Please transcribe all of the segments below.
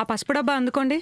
ఆ పసుపు డబ్బా అందుకోండి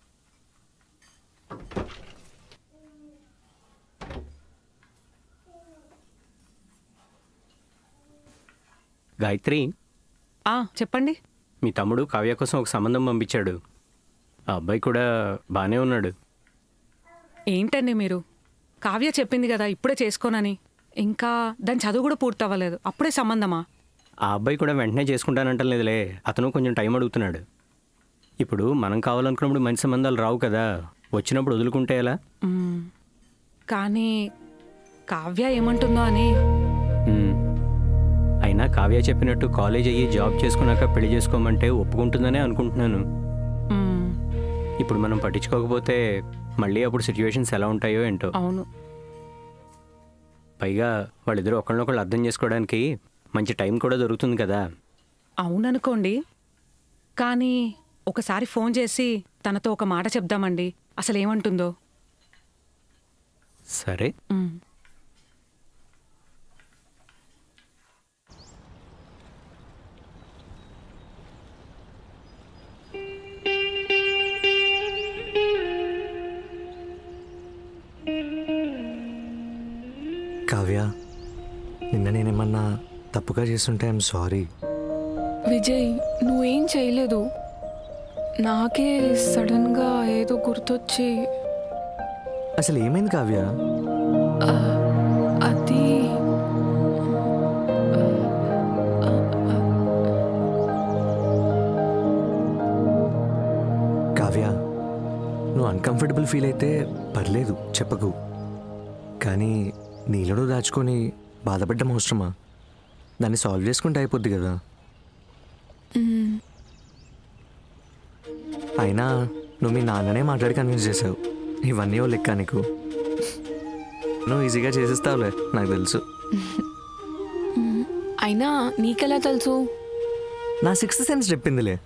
గాయత్రి ఆ చెప్పండి మీ తమ్ముడు కావ్య కోసం ఒక సంబంధం పంపించాడు ఆ అబ్బాయి కూడా బాగానే ఉన్నాడు ఏంటండి మీరు కావ్య చెప్పింది కదా ఇప్పుడే చేసుకోనని ఇంకా దాని చదువు కూడా పూర్తి అవ్వలేదు అప్పుడే సంబంధమా ఆ అబ్బాయి కూడా వెంటనే చేసుకుంటానంటలేదులే అతను కొంచెం టైం అడుగుతున్నాడు ఇప్పుడు మనం కావాలనుకున్నప్పుడు మంచి సంబంధాలు రావు కదా వచ్చినప్పుడు వదులుకుంటే ఎలా మ్మ్. కానీ కావ్య ఏమంటుందో అని ఉమ్. అయినా కావ్య చెప్పినట్టు కాలేజ్ అయ్యి జాబ్ చేసుకున్నాక పెళ్లి చేసుకోమంటే ఒప్పుకుంటుందనే అనుకుంటున్నాను మ్మ్. ఇప్పుడు మనం పట్టించుకోకపోతే మళ్ళీ అప్పుడు సిచ్యువేషన్స్ ఎలా ఉంటాయో ఏంటో అవును పైగా వాళ్ళిద్దరూ ఒకళ్ళనొకళ్ళు అర్థం చేసుకోవడానికి మంచి టైం కూడా దొరుకుతుంది కదా అవుననుకోండి కానీ ఒకసారి ఫోన్ చేసి తనతో ఒక మాట చెప్దామండి అసలు ఏమంటుందో సరే మ్మ్. కావ్య నిన్న నేనేమన్నా తప్పుగా చేస్తుంటే ఐఎమ్ సారీ విజయ్ నువ్వేం చేయలేదు నాకే సడన్గా ఏదో గుర్తొచ్చి అసలు ఏమైంది కావ్య ఆ, అది కావ్య నువ్వు అన్కంఫర్టబుల్ ఫీల్ అయితే పర్లేదు చెప్పకు కానీ నీళ్ళను దాచుకొని బాధపడ్డం అవసరమా దాన్ని సాల్వ్ చేసుకుంటే అయిపోద్ది కదా మ్, అయినా నువ్వు మీ నాన్ననే మాట్లాడి కన్విన్స్ చేసావు ఇవన్నీ ఓ లెక్క నీకు నువ్వు ఈజీగా చేసేస్తావులే నాకు తెలుసు మ్, అయినా నీకెలా తెలుసు నా సిక్స్త్ సెన్స్ చెప్పిందిలే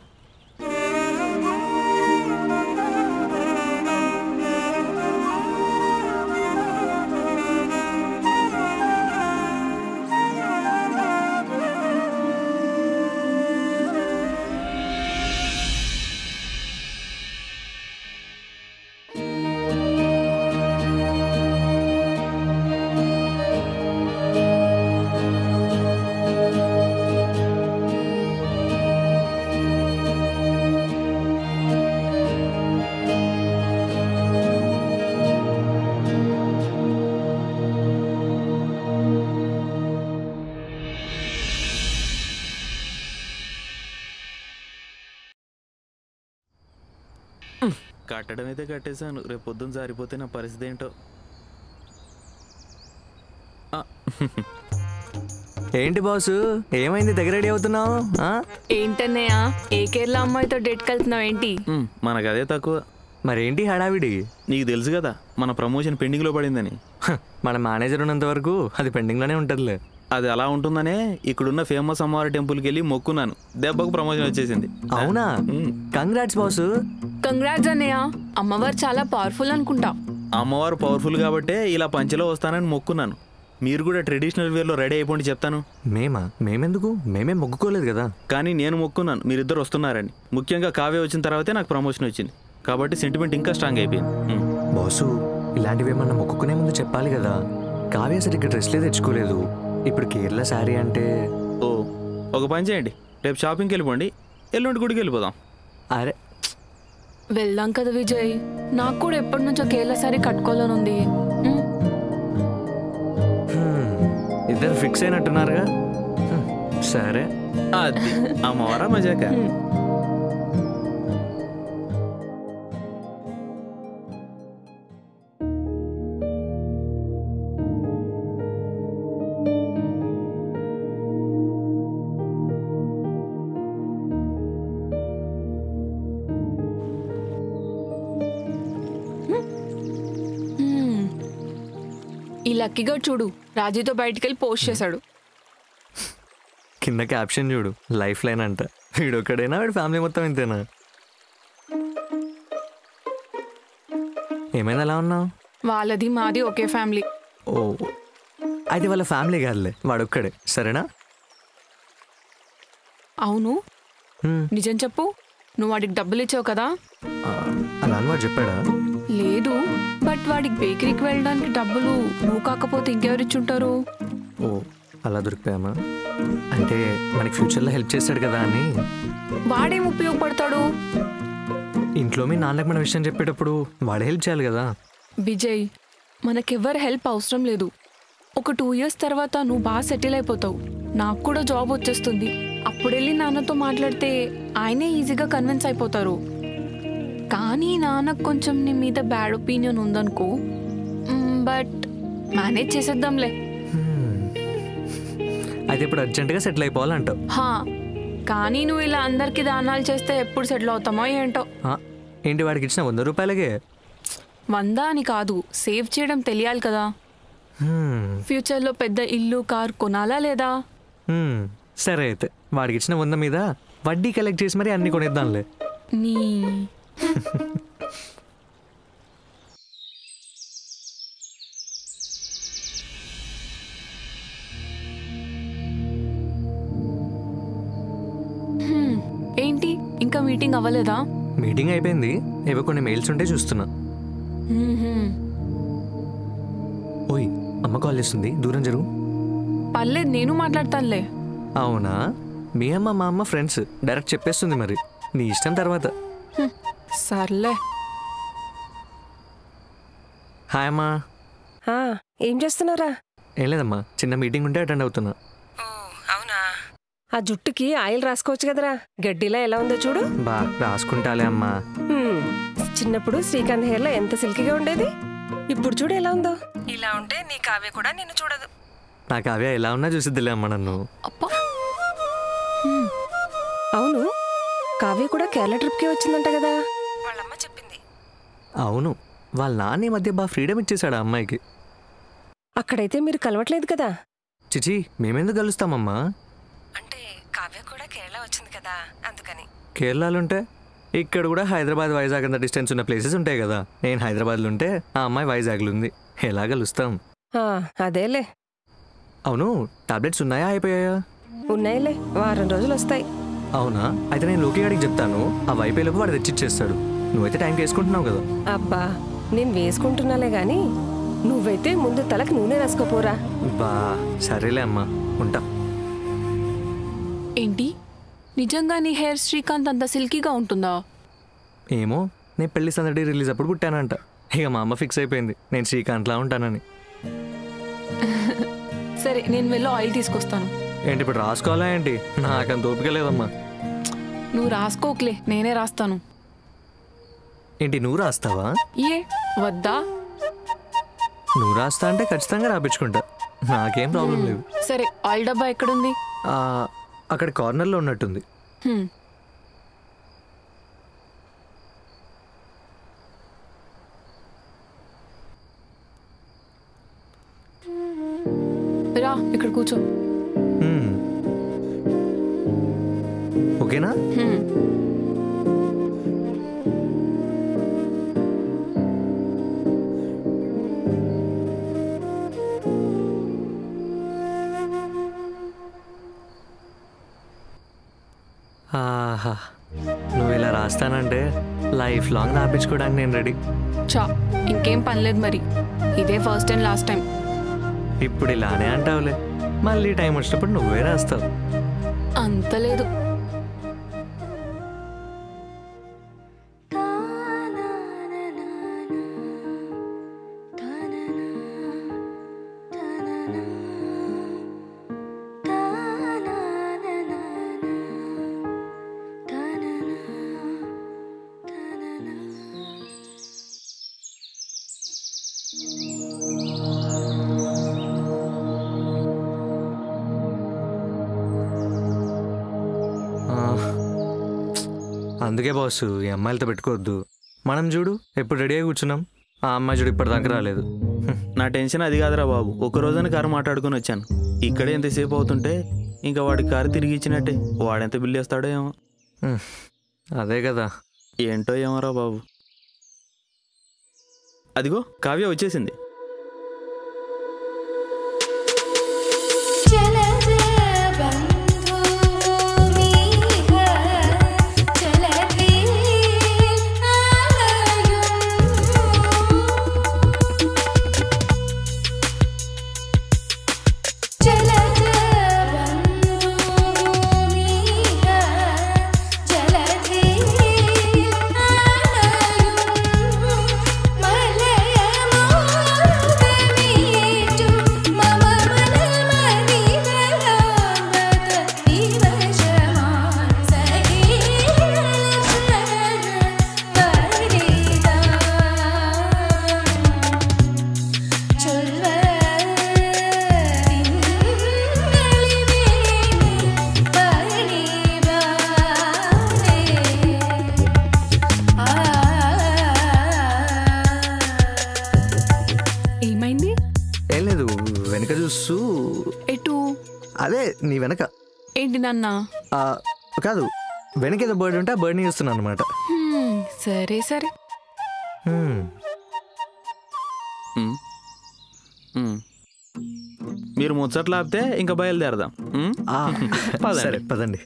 కట్టడం అయితే కట్టేశాను రేపు పొద్దున్న జారిపోతే నా పరిస్థితి ఏంటో ఏంటి బాసు ఏమైంది దగ్గర రెడీ అవుతున్నావు ఆ? ఏంటన్నయ్య ఏ కేరళ అమ్మాయితో డేట్ వెళ్తున్నావు ఏంటి మ్, మనకు అదే తక్కువ మరేంటి హడావిడి నీకు తెలుసు కదా మన ప్రమోషన్ పెండింగ్లో పడిందని హ, మన మేనేజర్ ఉన్నంత వరకు అది పెండింగ్లోనే ఉంటుందిలే అది అలా ఉంటుందనే ఇక్కడున్న ఫేమస్ అమ్మవారి టెంపుల్కి వెళ్ళి మొక్కున్నాను దెబ్బకు ప్రమోషన్ వచ్చేసింది అవునా మ్, కంగ్రాట్స్ బాసు కంగ్రాట్స్ అన్నయ్య అమ్మవారు చాలా పవర్ఫుల్ అనుకుంటా అమ్మవారు పవర్ఫుల్ కాబట్టే ఇలా పంచెలో వస్తానని మొక్కున్నాను మీరు కూడా ట్రెడిషనల్ వేర్లో రెడీ అయిపోండి చెప్తాను మేమా మేమెందుకు మేమే మొక్కుకోలేదు కదా కానీ నేను మొక్కున్నాను మీరిద్దరు వస్తున్నారని ముఖ్యంగా కావ్య వచ్చిన తర్వాతే నాకు ప్రమోషన్ వచ్చింది కాబట్టి సెంటిమెంట్ ఇంకా స్ట్రాంగ్ అయిపోయింది మ్. బాసు ఇలాంటివి ఏమన్నా మొక్కుకునే ముందు చెప్పాలి కదా కావ్య అసలు ఇక్కడ డ్రెస్లే తెచ్చుకోలేదు ఇప్పుడు కేరళ శారీ అంటే ఓ ఒక పని చేయండి రేపు షాపింగ్కి వెళ్ళిపోండి ఎల్లుండి గుడికి వెళ్ళిపోదాం అరే వెళ్దాం కదా విజయ్ నాకు కూడా ఎప్పటి నుంచో కేరళ సారీ కట్టుకోవాలని ఉంది మ్, హ్మ్, ఇద్దరు ఫిక్స్ అయినట్టున్నారుగా హ్మ్, సరే అది అమ్మవారా మజాక మ్. ఈ లక్కీగా చూడు రాజీతో బయటికి వెళ్ళి పోస్ట్ చేశాడు కింద క్యాప్షన్ చూడు లైఫ్ లైన్ అంట వీడు ఒక్కడైనా వీడి ఫ్యామిలీ మొత్తం ఇంతేనా ఏమైనా ఎలా ఉన్నావు వాళ్ళది మాది ఒకే ఫ్యామిలీ ఓ అయితే వాళ్ళ ఫ్యామిలీ కాదులే వాడొక్కడే సరేనా అవును హ్మ్, నిజం చెప్పు నువ్వు వాడికి డబ్బులు ఇచ్చావు కదా ఆ, అలా అని వాడు చెప్పాడా లేదు బట్ వాడికి బేకరీకి వెళ్ళడానికి డబ్బులు నువ్వు కాకపోతే ఇంకెవరు ఇచ్చుంటారు ఓ అలా దొరికిపోయామా అంటే మనకి ఫ్యూచర్లో హెల్ప్ చేస్తాడు కదా అని వాడేం ఉపయోగపడతాడు ఇంట్లో మీ నాన్నకి మన విషయం చెప్పేటప్పుడు వాడే హెల్ప్ చేయాలి కదా విజయ్ మనకెవ్వరు హెల్ప్ అవసరం లేదు ఒక టూ ఇయర్స్ తర్వాత నువ్వు బాగా సెటిల్ అయిపోతావు నాకు కూడా జాబ్ వచ్చేస్తుంది అప్పుడు వెళ్ళి నాన్నతో మాట్లాడితే ఆయనే ఈజీగా కన్విన్స్ అయిపోతారు కానీ నాన్నకు కొంచెం నీ మీద బ్యాడ్ ఒపీనియన్ ఉందనుకో బట్ మేనేజ్ చేసేద్దాంలే హ్మ్. అయితే ఇప్పుడు అర్జెంటుగా సెటిల్ అయిపోవాలంటావు హా కానీ నువ్వు ఇలా అందరికీ దానాలు చేస్తే ఎప్పుడు సెటిల్ అవుతామో ఏంటో ఆ, ఏంటి వాడికి ఇచ్చిన వంద రూపాయలకే వందా అని కాదు సేవ్ చేయడం తెలియాలి కదా హ్మ్. ఫ్యూచర్లో పెద్ద ఇల్లు కార్ కొనాలా లేదా హ్మ్. సరే అయితే వాడికి ఇచ్చిన వంద మీద వడ్డీ కలెక్ట్ చేసి మరి అన్ని కొనేద్దాంలే నీ హ్మ్, ఏంటి ఇంకా మీటింగ్ అవ్వలేదా మీటింగ్ అయిపోయింది ఏవో కొన్ని మెయిల్స్ ఉంటే చూస్తున్నా హ్మ్, హ్మ్. ఓయ్ అమ్మ కాల్ చేస్తుంది దూరం జరుగు పర్లేదు నేను మాట్లాడతానులే అవునా మీ అమ్మ మా అమ్మ ఫ్రెండ్స్ డైరెక్ట్ చెప్పేస్తుంది మరి నీ ఇష్టం తర్వాత హ్మ్, సర్లే హాయ్ అమ్మా ఆ, ఏం చేస్తున్నారా ఏం లేదమ్మా చిన్న మీటింగ్ ఉంటే అటెండ్ అవుతున్నా ఓ అవునా ఆ జుట్టుకి ఆయిల్ రాసుకోవచ్చు కదరా గడ్డిలా ఎలా ఉందో చూడు బా రాసుకుంటాలే అమ్మా హ్మ్, చిన్నప్పుడు శ్రీకాంత్ హెయిర్లో ఎంత సిల్కీగా ఉండేది ఇప్పుడు చూడు ఎలా ఉందో ఇలా ఉంటే నీ కావ్య కూడా నిన్ను చూడదు నాకు అవే ఎలా ఉన్నా చూసిద్దిలే అమ్మ నన్ను అప్పా అవును కావ్య కూడా కేరళ ట్రిప్కి వచ్చిందంట కదా వాళ్ళమ్మ చెప్పింది అవును వాళ్ళ నాన్న ఈ మధ్య బాగా ఫ్రీడమ్ ఇచ్చేశాడు ఆ అమ్మాయికి అక్కడైతే మీరు కలవట్లేదు కదా చిచి మేమెందుకు కలుస్తామమ్మా అంటే కావ్య కూడా కేరళ వచ్చింది కదా అందుకని కేరళలో ఉంటే ఇక్కడ కూడా హైదరాబాద్ వైజాగ్ అంత డిస్టెన్స్ ఉన్న ప్లేసెస్ ఉంటాయి కదా నేను హైదరాబాద్లో ఉంటే ఆ అమ్మాయి వైజాగ్లో ఉంది ఎలా కలుస్తాం ఆ, అదేలే అవును టాబ్లెట్స్ ఉన్నాయా అయిపోయాయా ఉన్నాయిలే వారం రోజులు వస్తాయి అవునా అయితే నేను లోకి గాడికి చెప్తాను ఆ వైపోయేలోపు వాడు తెచ్చిచ్చేస్తాడు నువ్వైతే టైంకి వేసుకుంటున్నావు కదా అబ్బా నేను వేసుకుంటున్నాలే గాని నువ్వైతే ముందు తలకు నూనె రాసుకోపోరా బా సరేలే అమ్మా ఉంటా ఏంటి నిజంగా నీ హెయిర్ శ్రీకాంత్ అంత సిల్కీగా ఉంటుందా ఏమో నేను పెళ్లి సందడి రిలీజ్ అప్పుడు పుట్టానంట ఇక మా అమ్మ ఫిక్స్ అయిపోయింది నేను శ్రీకాంత్లా ఉంటానని సరే నేను వెళ్ళి ఆయిల్ తీసుకొస్తాను ఏంటి ఇప్పుడు రాసుకోవాలా ఏంటి నాకంత ఓపిక లేదమ్మా నువ్వు రాసుకోకలే నేనే రాస్తాను ఏంటి నువ్వు రాస్తావా ఏ వద్దా నువ్వు రాస్తా అంటే ఖచ్చితంగా రాపించుకుంటా నాకేం ప్రాబ్లం లేదు సరే ఆయిల్ డబ్బా ఎక్కడుంది ఆ, అక్కడ కార్నర్లో ఉన్నట్టుంది హ్మ్. రా ఇక్కడ కూర్చో మ్మ్. ఓకేనా హ్మ్. ఆహా నువ్వు ఇలా రాస్తానంటే లైఫ్ లాంగ్ రాపించుకోవడానికి నేను రెడీ చా ఇంకేం పనిలేదు మరి ఇదే ఫస్ట్ అండ్ లాస్ట్ టైం ఇప్పుడు ఇలానే అంటావులే మళ్ళీ టైం వచ్చినప్పుడు నువ్వే రాస్తావు అంత లేదు ఆ, అందుకే బాస్ ఈ అమ్మాయిలతో పెట్టుకోవద్దు మనం చూడు ఎప్పుడు రెడీ అయి కూర్చున్నాం ఆ అమ్మాయి చూడు ఇప్పటిదాకా రాలేదు హ్మ్. నా టెన్షన్ అది కాదురా బాబు ఒక రోజున కారు మాట్లాడుకుని వచ్చాను ఇక్కడే ఎంతసేపు అవుతుంటే ఇంకా వాడి కారు తిరిగి ఇచ్చినట్టే వాడెంత బిల్లు వేస్తాడో ఏమో హ్మ్. అదే కదా ఏంటో ఏమోరా బాబు అదిగో కావ్య వచ్చేసింది चलते बंधु मीह चलती అదే నీ వెనక ఏంటి నాన్న ఆ, కాదు వెనక ఏదో బర్డ్ ఉంటే ఆ బర్డ్ని చూస్తున్నాను అనమాట హ్మ్, సరే సరే ఉమ్. ఉమ్. మీరు ముచ్చట్లు ఆపితే ఇంకా బయలుదేరదాం ఉమ్? పదండి. సరే పదండి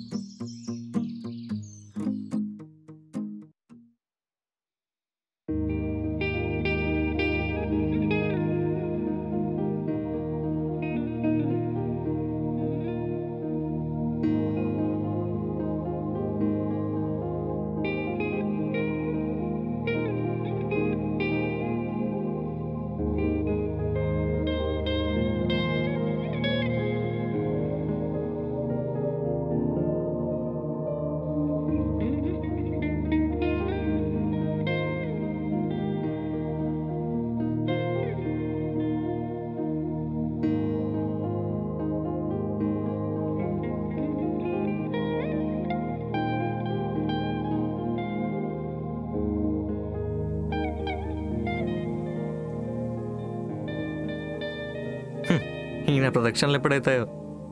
ఈయన ప్రదక్షిణలు ఎప్పుడైతాయో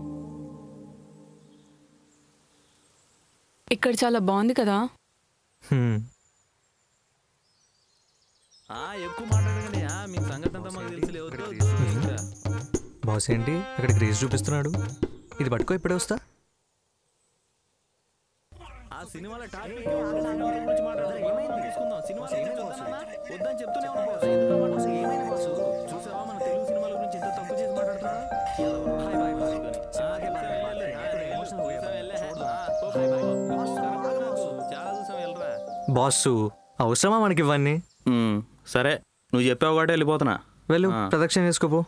ఇక్కడ చాలా బాగుంది కదా హ్మ్. ఆ, ఎక్కువ మాట్లాడకండి ఆ, మీ సంగతి అంతా మాకు తెలుసులే. వద్దు, వద్దు, ఇంకా. బాస్ ఏంటి అక్కడ గ్రేస్ చూపిస్తున్నాడు ఇది పట్టుకో ఇప్పుడే వస్తా ఆ సినిమాలో టాపిక్ సినిమా గురించి మాట్లాడదాం. ఏమైంది? తీసుకుందాం. సినిమా గురించి చెప్తానా? వద్దని చెప్తూనే ఉన్నాం కదా. ఎందుకు మాట అసలు ఏమైంది బాసు? చూసావా మన తెలుగు సినిమాల గురించి ఎంత తక్కువ చేసి మాట్లాడుతున్నాడు? హాయ్ బాయ్ బాయ్ అని. సినిమాకి వెళ్ళాలి, వెళ్ళాలి. నాకు ఎమోషనల్ పోయాను. వెళ్ళే. ఆ, ఓ బాయ్ బాయ్. కరెక్ట్ నాకు. చాలా చూసాం వెళ్ళరా బాసు అవసరమా మనకి ఇవన్నీ సరే నువ్వు చెప్పావు కాబట్టి వెళ్ళిపోతున్నా వెళ్ళు ఆ. ప్రదక్షిణ చేసుకోపో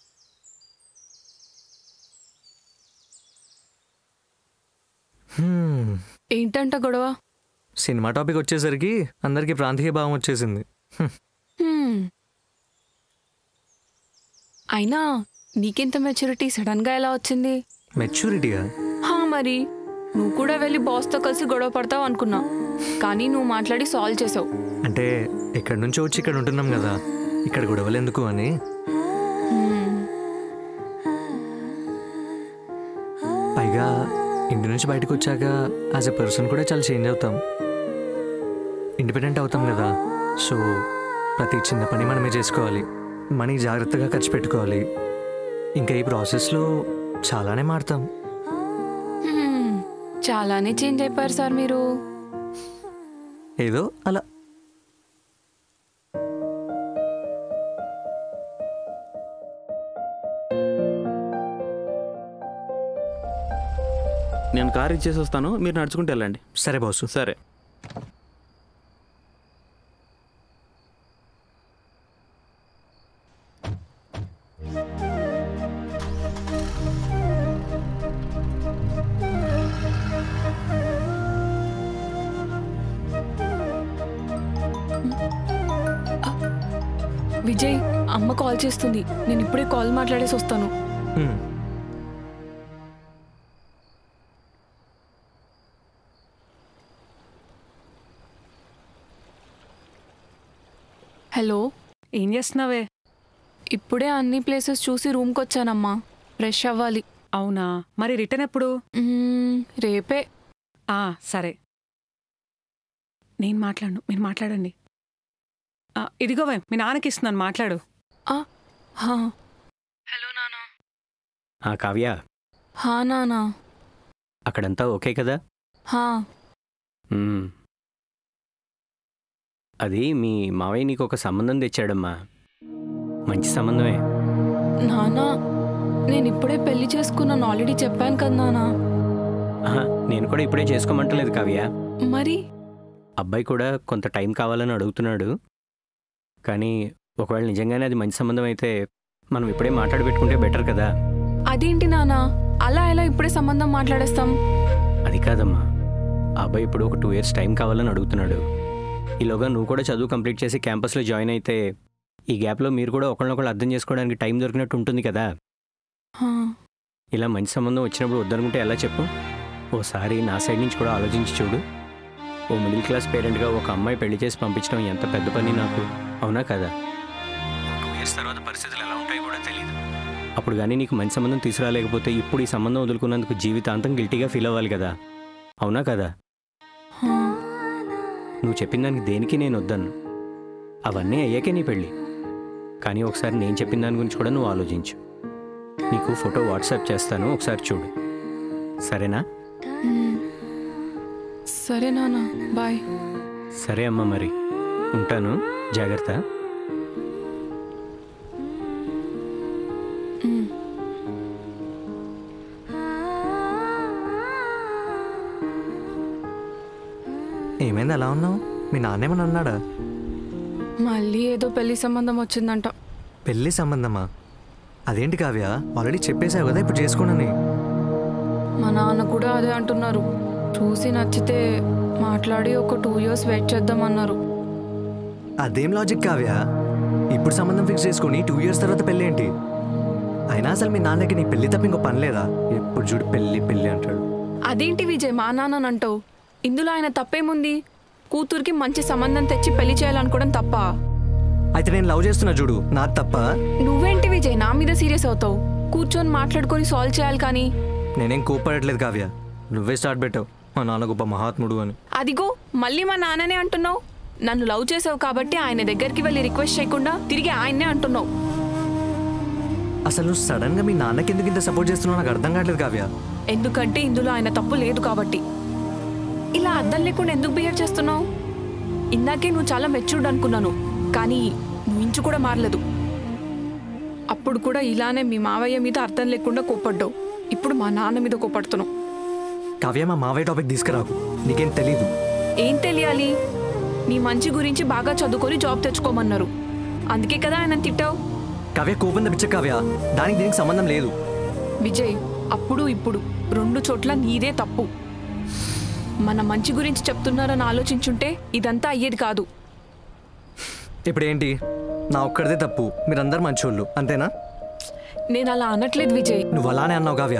హ్మ్. ఏంటంట గొడవ సినిమా టాపిక్ వచ్చేసరికి అందరికీ ప్రాంతీయ భావం వచ్చేసింది హ్మ్. హ్మ్. అయినా నీకెంత మెచ్యూరిటీ సడన్ గా ఎలా వచ్చింది మెచ్యూరిటీగా హా మరి నువ్వు కూడా వెళ్ళి బాస్తో కలిసి గొడవ పడతావు అనుకున్నా కానీ నువ్వు మాట్లాడి సాల్వ్ చేసావు అంటే ఎక్కడి నుంచో వచ్చి ఇక్కడ ఉంటున్నాం కదా ఇక్కడ గొడవలు ఎందుకు అని హ్మ్. పైగా ఇంటి నుంచి బయటకు వచ్చాక యాజ్ ఎ పర్సన్ కూడా చాలా చేంజ్ అవుతాం ఇండిపెండెంట్ అవుతాం కదా సో ప్రతి చిన్న పని మనమే చేసుకోవాలి మనీ జాగ్రత్తగా ఖర్చు పెట్టుకోవాలి ఇంకా ఈ ప్రాసెస్లో చాలానే మారుతాం హ్మ్. చాలానే చేంజ్ అయిపోయారు సార్ మీరు ఏదో అలా నేను కార్ ఇచ్చేసి వస్తాను మీరు నడుచుకుంటూ వెళ్ళండి సరే బాసు సరే విజయ్ అమ్మ కాల్ చేస్తుంది నేను ఇప్పుడే కాల్ మాట్లాడేసి వస్తాను హ్మ్. హలో ఏం చేస్తున్నావే ఇప్పుడే అన్ని ప్లేసెస్ చూసి రూమ్కి వచ్చానమ్మా ఫ్రెష్ అవ్వాలి అవునా మరి రిటర్న్ ఎప్పుడు మ్మ్, రేపే ఆ సరే నేను మాట్లాడను మీరు మాట్లాడండి ఆ, ఇదిగోవే మీ నాన్నకి ఇస్తున్నాను మాట్లాడు ఆ, హా. హలో నానా ఆ కావ్య హా నానా అక్కడంతా ఓకే కదా హా మ్మ్. అది మీ మావయ్య నీకు ఒక సంబంధం తెచ్చాడమ్మా మంచి సంబంధమే నానా నేను ఇప్పుడే పెళ్లి చేసుకున్నాను ఆల్రెడీ చెప్పాను కదా నానా ఆహా, నేను కూడా ఇప్పుడే చేసుకోమంటలేదు కావ్య మరి అబ్బాయి కూడా కొంత టైం కావాలని అడుగుతున్నాడు కానీ ఒకవేళ నిజంగానే అది మంచి సంబంధం అయితే మనం ఇప్పుడే మాట్లాడి పెట్టుకుంటే బెటర్ కదా అదేంటి నానా అలా ఎలా ఇప్పుడే సంబంధం మాట్లాడేస్తాం అది కాదమ్మా ఆ అబ్బాయి ఇప్పుడు ఒక టూ ఇయర్స్ టైం కావాలని అడుగుతున్నాడు ఈలోగా నువ్వు కూడా చదువు కంప్లీట్ చేసి క్యాంపస్లో జాయిన్ అయితే ఈ గ్యాప్లో మీరు కూడా ఒకళ్ళనొకళ్ళు అర్థం చేసుకోవడానికి టైం దొరికినట్టు ఉంటుంది కదా హా. ఇలా మంచి సంబంధం వచ్చినప్పుడు వద్దనుకుంటే ఎలా చెప్పు ఓసారి నా సైడ్ నుంచి కూడా ఆలోచించి చూడు ఓ మిడిల్ క్లాస్ పేరెంట్గా ఒక అమ్మాయి పెళ్లి చేసి పంపించడం ఎంత పెద్ద పని నాకు అవునా కదా టూ ఇయర్స్ తర్వాత పరిస్థితులు ఎలా ఉంటాయో కూడా తెలియదు అప్పుడు కానీ నీకు మంచి సంబంధం తీసుకురాలేకపోతే ఇప్పుడు ఈ సంబంధం వదులుకున్నందుకు జీవితాంతం గిల్టీగా ఫీల్ అవ్వాలి కదా అవునా కదా హా, నువ్వు చెప్పిన దానికి దేనికి నేను వద్దను అవన్నీ అయ్యాకే నీ పెళ్ళి కానీ ఒకసారి నేను చెప్పిన దాని గురించి కూడా నువ్వు ఆలోచించు నీకు ఫోటో వాట్సాప్ చేస్తాను ఒకసారి చూడు సరేనా మ్మ్. సరే నాన్న బాయ్ సరే అమ్మ మరి ఉంటాను జాగ్రత్త మ్మ్. ఏమైంది ఎలా ఉన్నావు మీ నాన్నేమని అన్నాడా మళ్ళీ ఏదో పెళ్లి సంబంధం వచ్చిందంట పెళ్ళి సంబంధమా అదేంటి కావ్య ఆల్రెడీ చెప్పేశావు కదా ఇప్పుడు చేసుకోనని మా నాన్న కూడా అదే అంటున్నారు చూసి నచ్చితే మాట్లాడి ఒక టూ ఇయర్స్ వెయిట్ చేద్దామన్నారు అదేం లాజిక్ కావ్య ఇప్పుడు సంబంధం ఫిక్స్ చేసుకొని టూ ఇయర్స్ తర్వాత పెళ్ళి ఏంటి అయినా అసలు మీ నాన్నకి నీ పెళ్లి తప్ప ఇంకో పని లేదా ఎప్పుడు చూడు పెళ్ళి పెళ్ళి అంటాడు అదేంటి విజయ్ మా నాన్న అంటావు ఇందులో ఆయన తప్పేముంది కూతురికి మంచి సంబంధం తెచ్చి పెళ్లి చేయాలనుకోవడం తప్ప అయితే నేను లవ్ చేస్తున్నా చూడు నాది తప్ప నువ్వేంటి విజయ్ నా మీద సీరియస్ అవుతావు కూర్చొని మాట్లాడుకొని సాల్వ్ చేయాలి కానీ నేనేం కోపడట్లేదు కావ్య నువ్వే స్టార్ట్ పెట్టావు మా నాన్న గొప్ప మహాత్ముడు అని అదిగో మళ్ళీ మా నాన్ననే అంటున్నావు నన్ను లవ్ చేసావు కాబట్టి ఆయన దగ్గరికి వెళ్ళి రిక్వెస్ట్ చేయకుండా తిరిగి ఆయన్నే అంటున్నావు అసలు నువ్వు సడన్ గా మీ నాన్నకి ఎందుకు ఇంత సపోర్ట్ చేస్తున్నావు నాకు అర్థం కావట్లేదు కావ్య ఎందుకంటే ఇందులో ఆయన తప్పు లేదు కాబట్టి ఇలా అర్థం లేకుండా ఎందుకు బిహేవ్ చేస్తున్నావు ఇందాకే నువ్వు చాలా మెచ్యూర్డ్ అనుకున్నాను కానీ నువ్వు ఇంచు కూడా మారలేదు అప్పుడు కూడా ఇలానే మీ మావయ్య మీద అర్థం లేకుండా కోపడ్డావు ఇప్పుడు మా నాన్న మీద కోపడుతున్నావు కావ్య మా మావయ్య టాపిక్ తీసుకురాకు నీకేం తెలీదు ఏం తెలియాలి నీ మంచి గురించి బాగా చదువుకొని జాబ్ తెచ్చుకోమన్నారు అందుకే కదా ఆయన తిట్టావు కావ్య కోపం తెప్పించ కావ్య దానికి దీనికి సంబంధం లేదు విజయ్ అప్పుడు ఇప్పుడు రెండు చోట్ల నీదే తప్పు మన మంచి గురించి చెప్తున్నారని ఆలోచించుంటే ఇదంతా అయ్యేది కాదు ఇప్పుడు ఏంటి నా ఒక్కడిదే తప్పు మీరందరు మంచోళ్ళు అంతేనా నేను అలా అనట్లేదు విజయ్ నువ్వు అలానే అన్నావు కావ్య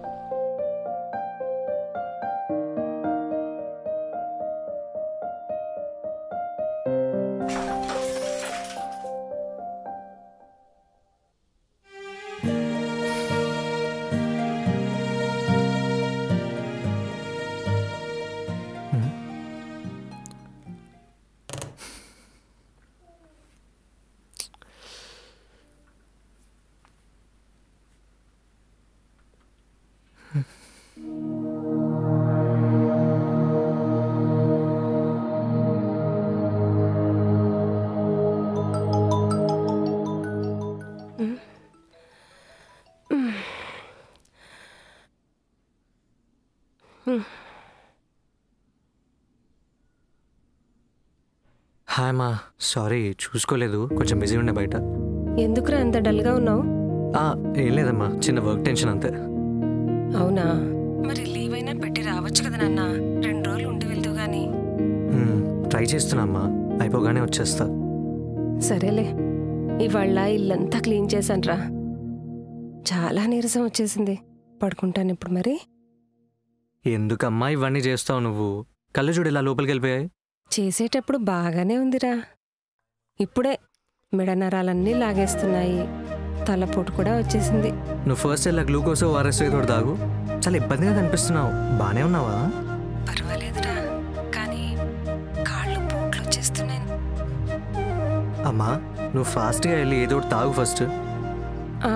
హాయ్ మా సారీ చూసుకోలేదు కొంచెం బిజీ ఉండే బయట ఎందుకురా అంత డల్గా ఉన్నావు ఆ, ఏం లేదమ్మా చిన్న వర్క్ టెన్షన్ అంతే అవునా మరి లీవ్ అయినా పెట్టి రావచ్చు కదా నాన్న రెండు రోజులు ఉండి వెళ్తూ గాని మ్మ్, ట్రై చేస్తున్నా అమ్మా అయిపోగానే వచ్చేస్తా సరేలే ఇవాళ ఇల్లంతా క్లీన్ చేశానురా చాలా నీరసం వచ్చేసింది పడుకుంటాను ఇప్పుడు మరి ఎందుకమ్మా ఇవన్నీ చేస్తావు నువ్వు కళ్ళు చూడు ఇలా లోపలికి వెళ్ళిపోయాయి చేసేటప్పుడు బాగానే ఉందిరా ఇప్పుడే మెడ నరాలన్నీ లాగేస్తున్నాయి తలపోటు కూడా వచ్చేసింది నువ్వు ఫస్ట్ ఇలా గ్లూకోజ్ ఓఆర్ఎస్ ఏదో ఒకటి తాగు చాలా ఇబ్బందిగా కనిపిస్తున్నావు బానే ఉన్నావా పర్వాలేదురా కానీ కాళ్ళు పోట్లు వచ్చేస్తున్నాయి అమ్మా నువ్వు ఫాస్ట్గా వెళ్ళి ఏదో ఒకటి తాగు ఫస్ట్ ఆ.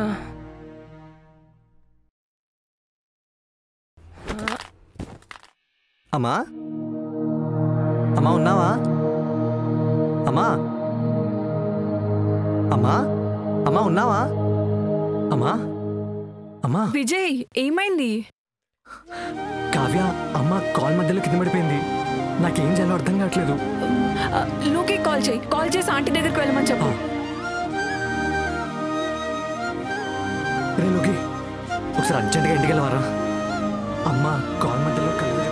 అమ్మా అమ్మా ఉన్నావా అమ్మా అమ్మా అమ్మా ఉన్నావా అమ్మా అమ్మా విజయ్ ఏమైంది కావ్య అమ్మ కాల్ మధ్యలో కింద పడిపోయింది నాకేం చేయాలో అర్థం కావట్లేదు ఆ, లోకి కాల్ చేయి కాల్ చేసి ఆంటీ దగ్గరికి వెళ్ళమని చెప్పు రే లోకి ఒకసారి అర్జెంట్గా ఇంటికి వెళ్ళవారా అమ్మ కాల్ మధ్యలో కళ్ళు